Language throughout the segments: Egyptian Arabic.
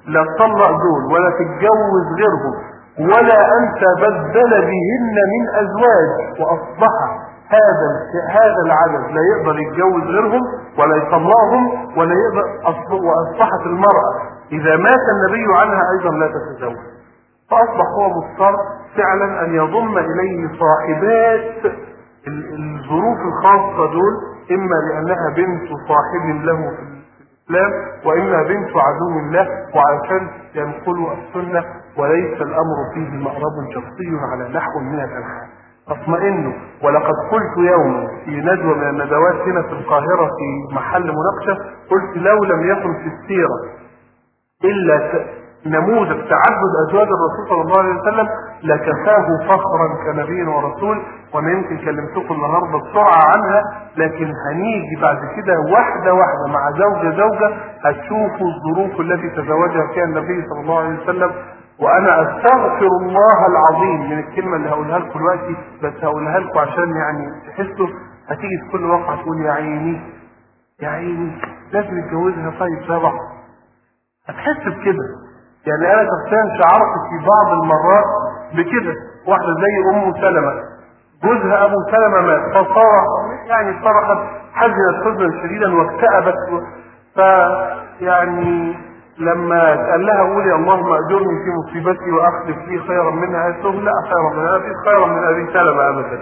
لا تطلق دول ولا تتجوز غيرهم ولا أن تبدل بهن من أزواج وأصبح هذا هذا العدد لا يقدر يتجوز غيرهم ولا يطلقهم ولا يقدر أصب- وأصبحت المرأة إذا مات النبي عنها أيضا لا تتزوج فأصبح هو مضطر فعلا أن يضم إليه صاحبات ال- الظروف الخاصة دول إما لأنها بنت صاحب له في الإسلام وإما بنت عدو الله وعشان ينقلوا السنة وليس الأمر فيه مأرب شخصي على نحو من الألحان اطمئنوا ولقد قلت يوما في ندوة من الندوات هنا في القاهرة في محل مناقشة قلت لو لم يكن في السيرة إلا ت- نموذج تعدد أزواج الرسول صلى الله عليه وسلم لكفاه فخرا كنبي ورسول وأنا يمكن كلمتكم النهارده بسرعة عنها لكن هنيجي بعد كده واحدة واحدة مع زوجة زوجة هتشوفوا الظروف التي تزوجها فيها النبي صلى الله عليه وسلم وأنا أستغفر الله العظيم من الكلمة اللي هقولها لكم دلوقتي بس هقولها لكم عشان يعني تحسوا هتيجي في كل وقعة تقول يا عيني يا عيني لازم يتجوزها طيب سبع هتحس بكده يعني انا شخصيا شعرت في بعض المرات بكده واحده زي ام سلمه جوزها ابو سلمه مات فصار يعني صرخت حزنت حزنا شديدا واكتئبت ف يعني لما قال لها قولي اللهم اجرني في مصيبتي واخلف لي خيرا منها قالت له لا خيرا منها لا في خيرا من ابي سلمه ابدا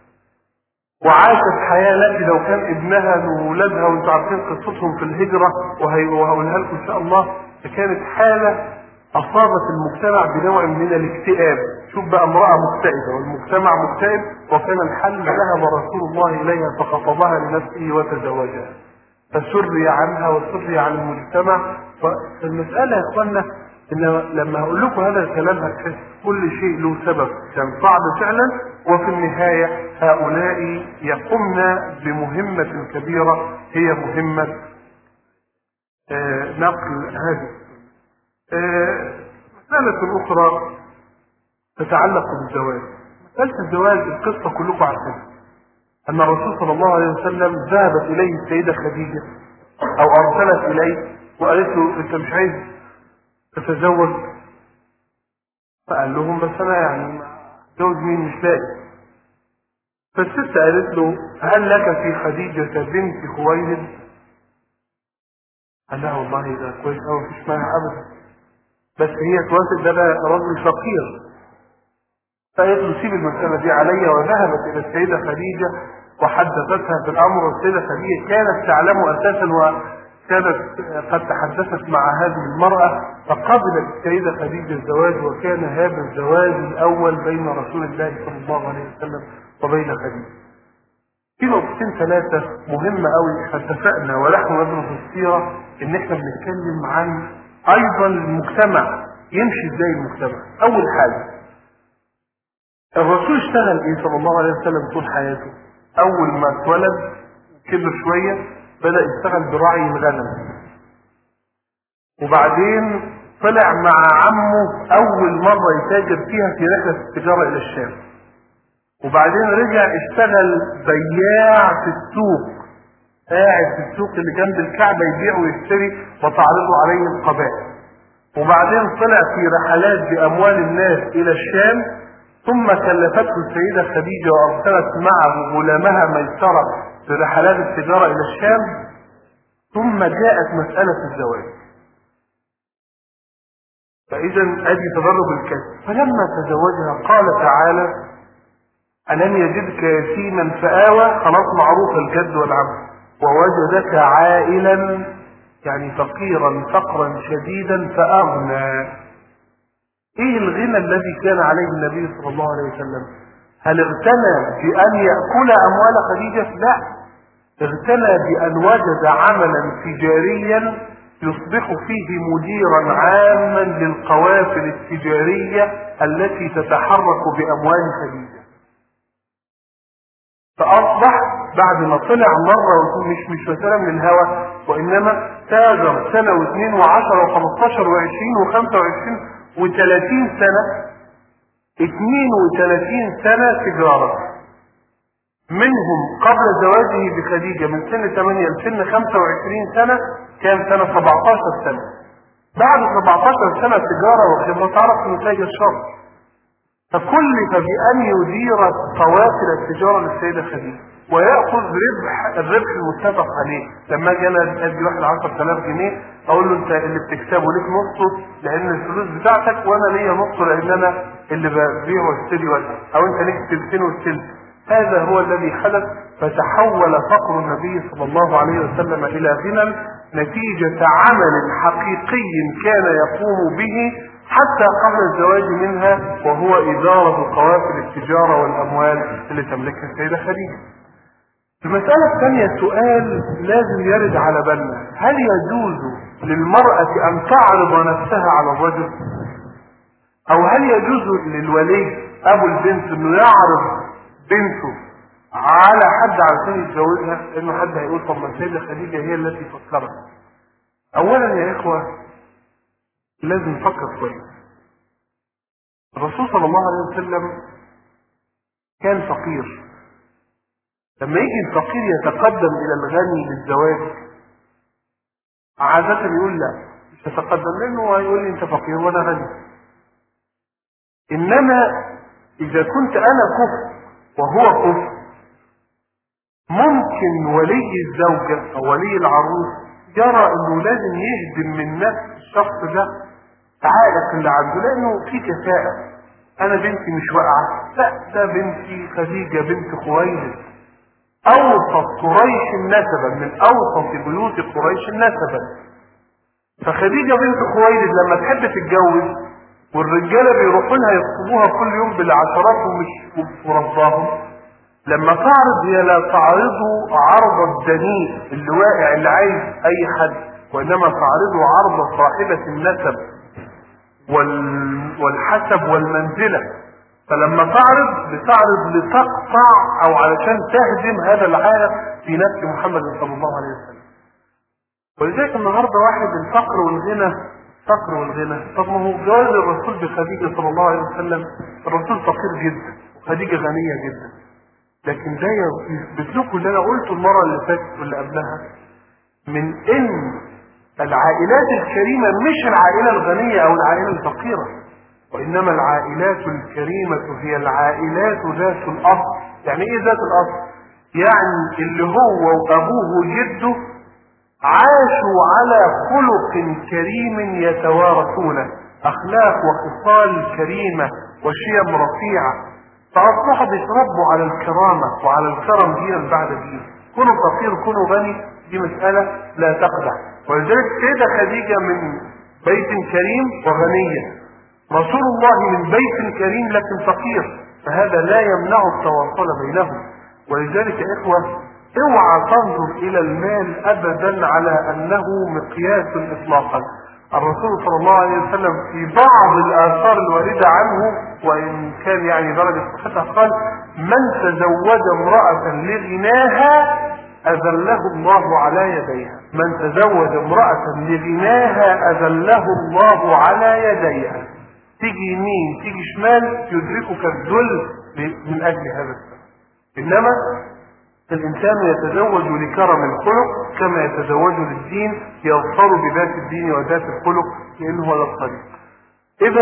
وعاشت حياة التي لو كان ابنها وولادها وانتم عارفين قصتهم في الهجرة وهي- وهقولها لكم ان شاء الله كانت حالة اصابت المجتمع بنوع من الاكتئاب شوف بقى امرأة مكتئبة والمجتمع مكتئب وكان الحل ذهب رسول الله اليها فخطبها لنفسه وتزوجها فسري عنها وسري عن المجتمع فالمسألة يا اخوانا ان لما هقول لكم هذا الكلام هتحس كل شيء له سبب كان صعب فعلا وفي النهاية هؤلاء يقمن بمهمة كبيرة هي مهمة آه، نقل هذه آه، مسألة أخرى تتعلق بالزواج مسألة الزواج القصة كلكم عارفينها أن الرسول صلى الله عليه وسلم ذهبت إليه السيدة خديجة أو أرسلت إليه وقالت له أنت مش عايز تتزوج فقال لهم بس أنا يعني اتجوز مين مش لاقي فالست قالت له هل لك في خديجة بنت خويلد؟ قال لها والله ده كويس أوي مفيش مانع أبدا بس هي توافق ده أنا رجل فقير فقالت له سيب المسألة دي عليا وذهبت إلى السيدة خديجة وحدثتها في الأمر والسيدة خديجة كانت تعلم أساسا وكانت قد تحدثت مع هذه المرأة فقبلت السيدة خديجة الزواج وكان هذا الزواج الأول بين رسول الله صلى الله عليه وسلم وبين خديجة. في نقطتين ثلاثة مهمة قوي احنا اتفقنا ونحن ندرس السيرة ان احنا بنتكلم عن ايضا المجتمع يمشي ازاي المجتمع. اول حاجة الرسول اشتغل ايه صلى الله عليه وسلم طول حياته اول ما اتولد كبر شوية بدأ يشتغل براعي الغنم وبعدين طلع مع عمه اول مرة يتاجر فيها في رحلة التجارة الى الشام وبعدين رجع اشتغل بياع في السوق قاعد في السوق اللي جنب الكعبة يبيع ويشتري وتعرض عليه القبائل وبعدين طلع في رحلات بأموال الناس إلى الشام ثم كلفته السيدة خديجة وأرسلت معه غلامها ميسرة في رحلات التجارة إلى الشام ثم جاءت مسألة الزواج فإذا أدي تدرب الكسب فلما تزوجها قال تعالى ألم يجدك يتيما فآوى خلاص معروف الجد والعم ووجدك عائلا يعني فقيرا فقرا شديدا فأغنى ايه الغنى الذي كان عليه النبي صلى الله عليه وسلم هل اغتنى بأن يأكل أموال خديجة لا اغتنى بأن وجد عملا تجاريا يصبح فيه مديرا عاما للقوافل التجارية التي تتحرك بأموال خديجة فأصبح بعد ما طلع مرة مش مش مثلا من الهوى وإنما تاجر سنة واثنين وعشرة وخمستاشر وعشرين وخمسة وعشرين وثلاثين سنة اثنين وثلاثين سنة تجارة منهم قبل زواجه بخديجة من سن 8 لسن 25 سنة كان سنة 17 سنة بعد 17 سنة تجارة وخبرة تعرف انه تاجر شر فكلف بأن يدير قوافل التجارة للسيدة خديجة ويأخذ ربح الربح المتفق عليه لما اجي انا ادي واحد 10000 جنيه اقول له انت اللي بتكسبه ليك نصه لان الفلوس بتاعتك وانا ليا نصه لان انا اللي ببيع واشتري واشتري او انت ليك تلتين والتلت هذا هو الذي حدث فتحول فقر النبي صلى الله عليه وسلم الى غنى نتيجة عمل حقيقي كان يقوم به حتى قبل الزواج منها وهو إدارة قوافل التجارة والأموال اللي تملكها السيدة خديجة. المسألة الثانية سؤال لازم يرد على بالنا هل يجوز للمرأة أن تعرض نفسها على الرجل؟ أو هل يجوز للولي أبو البنت أنه يعرض بنته على حد علشان يتجوزها لأنه حد هيقول طب ما السيدة خديجة هي التي فكرت. أولا يا إخوة لازم نفكر كويس الرسول صلى الله عليه وسلم كان فقير لما يجي الفقير يتقدم الى الغني للزواج عادة يقول لا مش هتقدم لانه هيقول لي انت فقير وانا غني انما اذا كنت انا كفء وهو كفء ممكن ولي الزوجة او ولي العروس يرى انه لازم يهدم من نفس الشخص ده عائق اللي عنده لانه في كفاءة انا بنتي مش واقعة لا ده بنتي خديجة بنت خويلد اوسط قريش نسبا من اوسط بيوت قريش نسبا فخديجة بنت خويلد لما تحب تتجوز والرجالة بيروحوا لها يخطبوها كل يوم بالعشرات ومش ورفضاهم لما تعرض هي لا تعرضه عرض الدنيء اللي واقع اللي عايز اي حد وانما تعرضه عرض صاحبة النسب وال... والحسب والمنزلة فلما تعرض بتعرض لتقطع او علشان تهدم هذا العالم في نفس محمد صلى الله عليه وسلم ولذلك النهاردة واحد الفقر والغنى فقر والغنى طب ما هو جواز الرسول بخديجة صلى الله عليه وسلم الرسول فقير جدا وخديجة غنية جدا لكن ده يثبت لكم اللي انا قلته المرة اللي فاتت واللي قبلها من ان العائلات الكريمة مش العائلة الغنية او العائلة الفقيرة وانما العائلات الكريمة هي العائلات ذات الاصل يعني ايه ذات الاصل يعني اللي هو وابوه وجده عاشوا على خلق كريم يتوارثونه اخلاق وخصال كريمة وشيم رفيعة فاصبحوا بيتربوا على الكرامة وعلى الكرم جيلا بعد جيل كونوا فقير كونوا غني دي مسألة لا تقدح ولذلك سيدة خديجة من بيت كريم وغنية رسول الله من بيت كريم لكن فقير فهذا لا يمنع التواصل بينهم ولذلك يا إخوة اوعى تنظر إلى المال أبدا على أنه مقياس إطلاقا الرسول صلى الله عليه وسلم في بعض الآثار الواردة عنه وإن كان يعني درجة صحتها قال من تزوج امرأة لغناها أذله الله على يديها من تزوج امرأة لغناها أذله الله على يديها تيجي يمين تيجي شمال يدركك الذل من أجل هذا السبب إنما الإنسان يتزوج لكرم الخلق كما يتزوج للدين يظفر بذات الدين وذات الخلق لأنه هو الطريق إذا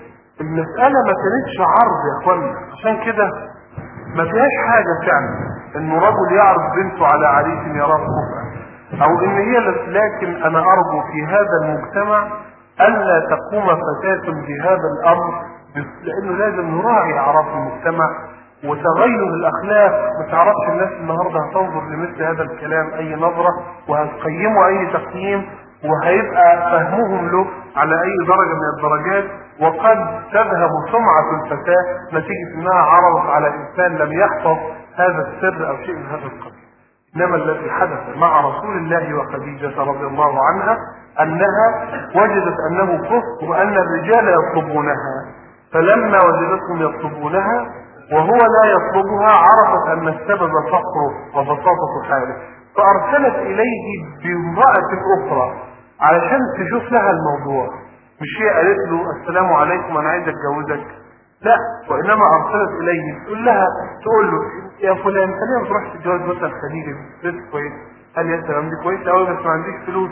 المسألة ما كانتش عرض يا اخوانا عشان كده ما فيهاش حاجة فعلا انه رجل يعرض بنته على عريس يراه كفءا او ان هي لكن انا ارجو في هذا المجتمع الا تقوم فتاة بهذا الامر لانه لازم نراعي اعراف المجتمع وتغير الاخلاق ما تعرفش الناس النهارده هتنظر لمثل هذا الكلام اي نظره وهتقيمه اي تقييم وهيبقى فهمهم له على اي درجه من الدرجات وقد تذهب سمعه الفتاه نتيجه انها عرضت على انسان لم يحفظ هذا السر او شيء من هذا القبيل انما الذي حدث مع رسول الله وخديجه رضي الله عنها انها وجدت انه كفر وان الرجال يطلبونها فلما وجدتهم يطلبونها وهو لا يطلبها عرفت ان السبب فقره وبساطة حاله فارسلت اليه بامرأة اخرى علشان تشوف لها الموضوع مش هي قالت له السلام عليكم انا عايز اتجوزك لا وانما ارسلت اليه تقول لها تقول له يا فلان انت ليه ما تروحش تتجوز مثلا خديجه بنت كويس قال يا سلام دي كويسه قوي بس ما عنديش فلوس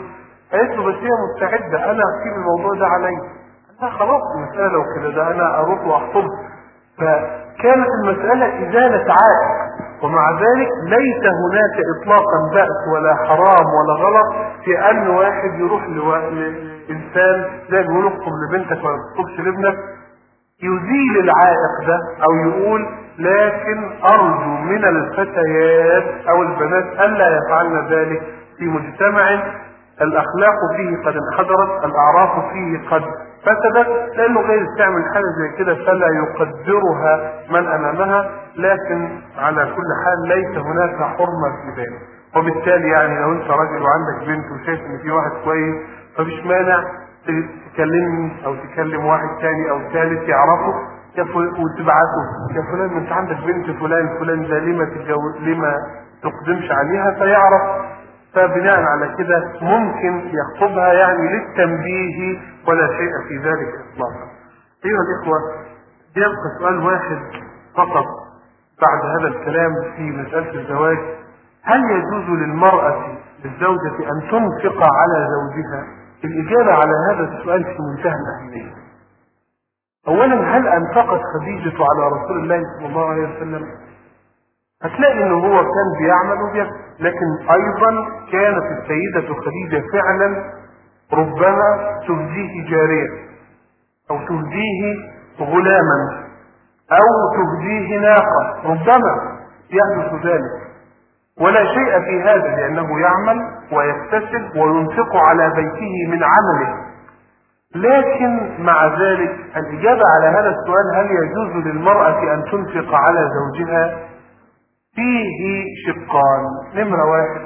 قالت له بس هي مستعدة أنا أسيب الموضوع ده عليا لا خلاص المسألة لو كده ده أنا أروح وأخطبها فكانت المسألة إزالة عائق ومع ذلك ليس هناك إطلاقا بأس ولا حرام ولا غلط في أن واحد يروح لو... لإنسان زي ما بيقولوا اخطب لبنتك ولا تخطبش لابنك يزيل العائق ده أو يقول لكن أرجو من الفتيات أو البنات ألا يفعلن ذلك في مجتمع الأخلاق فيه قد انحدرت الأعراف فيه قد فسدت لأنه غير يستعمل حاجة زي كده فلا يقدرها من أمامها لكن على كل حال ليس هناك حرمة في ذلك وبالتالي يعني لو أنت راجل وعندك بنت وشايف إن في واحد كويس فمش مانع تكلمني أو تكلم واحد تاني أو ثالث يعرفه وتبعته يا فلان انت عندك بنت فلان فلان ده لما تتجوز لما تقدمش عليها فيعرف فبناء على كده ممكن يخطبها يعني للتنبيه ولا شيء في ذلك اطلاقا. ايها الاخوه يبقى سؤال واحد فقط بعد هذا الكلام في مساله الزواج هل يجوز للمراه للزوجه ان تنفق على زوجها؟ الاجابه على هذا السؤال في منتهى الاهميه. اولا هل انفقت خديجه على رسول الله صلى الله عليه وسلم؟ هتلاقي ان هو كان بيعمل وبيعمل لكن ايضا كانت السيدة خديجة فعلا ربما تهديه جارية او تهديه غلاما او تهديه ناقة ربما يحدث ذلك ولا شيء في هذا لانه يعمل ويكتسب وينفق على بيته من عمله لكن مع ذلك الاجابة على هذا السؤال هل يجوز للمرأة ان تنفق على زوجها فيه شقان نمرة واحد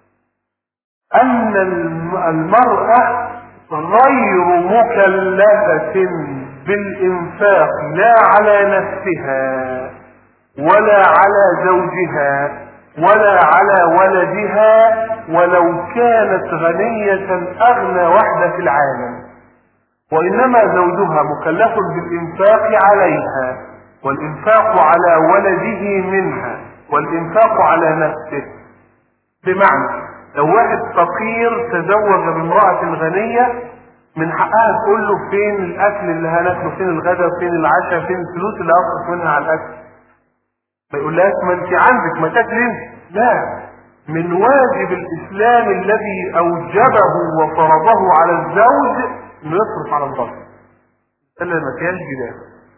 أن المرأة غير مكلفة بالإنفاق لا على نفسها ولا على زوجها ولا على ولدها ولو كانت غنية أغنى وحدة في العالم وإنما زوجها مكلف بالإنفاق عليها والإنفاق على ولده منها والإنفاق على نفسه بمعنى لو واحد فقير تزوج بامرأة غنية من حقها تقول له فين الأكل اللي هناكله فين الغداء فين العشاء فين الفلوس اللي أصرف منها على الأكل ما يقولهاش ما أنت عندك ما تاكل انت لا من واجب الإسلام الذي أوجبه وفرضه على الزوج إنه يصرف على البطن إلا ما فيهاش جدال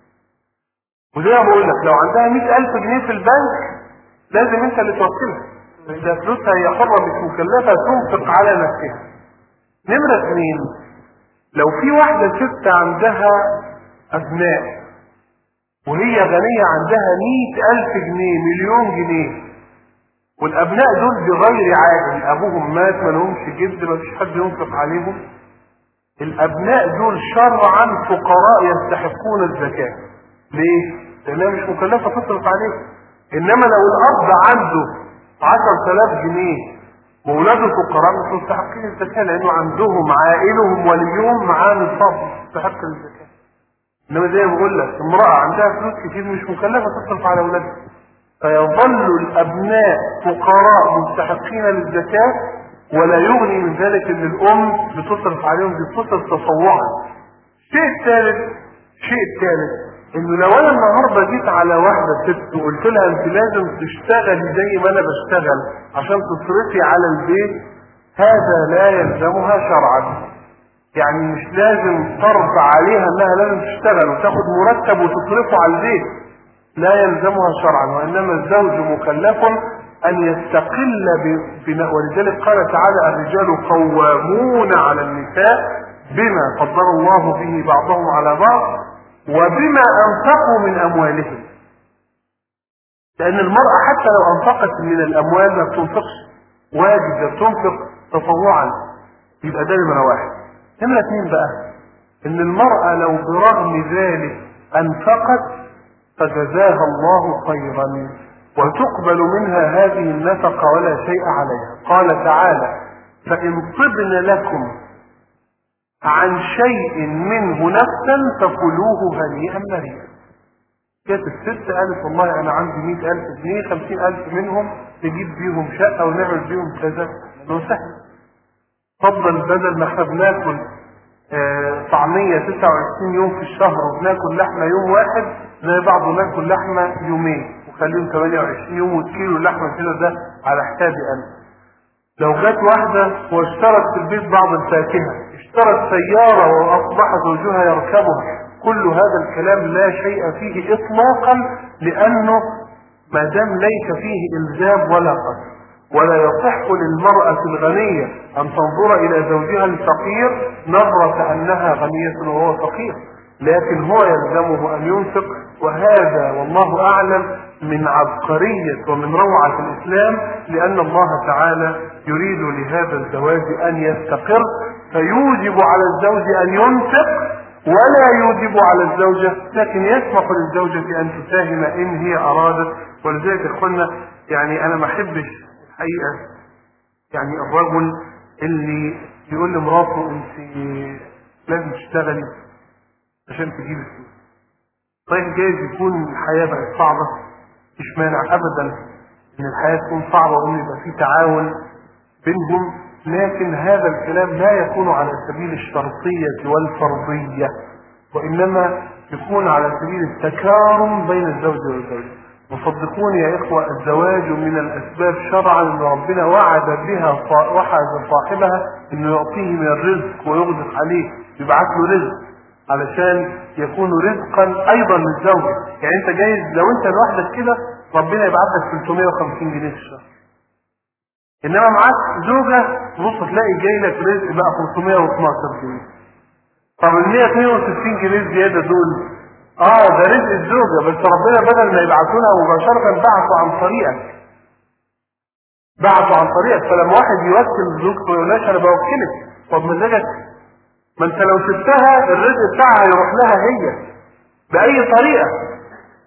وزي ما بقول لك لو عندها 100000 جنيه في البنك لازم انت اللي توكلها اذا فلوسها هي حره مش مكلفه تنفق على نفسها نمره اثنين لو في واحده ست عندها ابناء وهي غنية عندها مئة ألف جنيه مليون جنيه والأبناء دول بغير عادل أبوهم مات ما لهمش جد ما فيش حد ينفق عليهم الأبناء دول شرعا فقراء يستحقون الزكاة ليه؟ لأنها مش مكلفة تصرف عليهم انما لو الاب عنده عشر تلاف جنيه وولاده فقراء مش مستحقين الزكاة لانه عندهم عائلهم وليهم معاه نصاب مستحق الزكاة انما زي ما بقول لك امرأة عندها فلوس كتير مش مكلفة تصرف على اولادها فيظل الابناء فقراء مستحقين للزكاة ولا يغني من ذلك ان الام بتصرف عليهم دي بتصرف تطوعا الشيء الثالث الشيء الثالث انه لو انا النهارده جيت على واحده ست وقلت لها انت لازم تشتغلي زي ما انا بشتغل عشان تصرفي على البيت هذا لا يلزمها شرعا يعني مش لازم فرض عليها انها لازم تشتغل وتاخد مرتب وتصرفه على البيت لا يلزمها شرعا وانما الزوج مكلف ان يستقل بناء ولذلك قال تعالى الرجال قوامون على النساء بما فضل الله به بعضهم على بعض وبما انفقوا من اموالهم لان المرأة حتى لو انفقت من الاموال ما بتنفقش واجب بتنفق تطوعا يبقى ده نمرة واحد نمرة اتنين بقى ان المرأة لو برغم ذلك انفقت فجزاها الله خيرا وتقبل منها هذه النفقة ولا شيء عليها قال تعالى فإن طبن لكم عن شيء منه نفسا فكلوه هنيئا مريئا كانت الست قالت والله انا عندي مئة الف جنيه خمسين الف منهم نجيب بيهم شقة ونعمل بيهم كذا انه سهل فضل بدل ما احنا بناكل آه، طعمية 29 يوم في الشهر وبناكل لحمة يوم واحد زي بعض ناكل لحمة يومين وخليهم 28 يوم والكيلو اللحمة كده ده على حسابي أنا لو جت واحدة واشترت في البيت بعض الفاكهة اشترت سيارة وأصبح زوجها يركبها كل هذا الكلام لا شيء فيه إطلاقا لأنه ما دام ليس فيه إلزام ولا قصد ولا يصح للمرأة الغنية أن تنظر إلى زوجها الفقير نظرة أنها غنية وهو فقير لكن هو يلزمه أن ينفق وهذا والله أعلم من عبقرية ومن روعة الإسلام لأن الله تعالى يريد لهذا الزواج أن يستقر فيوجب على الزوج أن ينفق ولا يوجب على الزوجة لكن يسمح للزوجة أن تساهم إن هي أرادت ولذلك إخوانا يعني أنا ما أحبش الحقيقة يعني الرجل اللي يقول لمراته أنت لازم تشتغلي عشان تجيب الفلوس طيب جايز يكون الحياة بقت صعبة مش مانع أبدا إن الحياة تكون صعبة وإن يبقى في تعاون بينهم لكن هذا الكلام لا يكون على سبيل الشرطية والفرضية وإنما يكون على سبيل التكارم بين الزوج والزوجة وصدقوني يا إخوة الزواج من الأسباب شرعا أن ربنا وعد بها وعد صاحبها أنه يعطيه من الرزق ويغدق عليه يبعث له رزق علشان يكون رزقا أيضا للزوجة يعني أنت جايز لو أنت لوحدك كده ربنا يبعث لك 350 جنيه في الشهر انما معاك زوجة بص تلاقي جاي لك رزق بقى 512 جنيه طب ال 162 جنيه زيادة دول اه ده رزق الزوجة بس ربنا بدل ما يبعثونها مباشرة بعثوا عن طريقك بعثوا عن طريقك فلما واحد يوكل زوجته ما يقولهاش انا بوكلك طب مزاجك ما انت لو سبتها الرزق بتاعها يروح لها هي بأي طريقة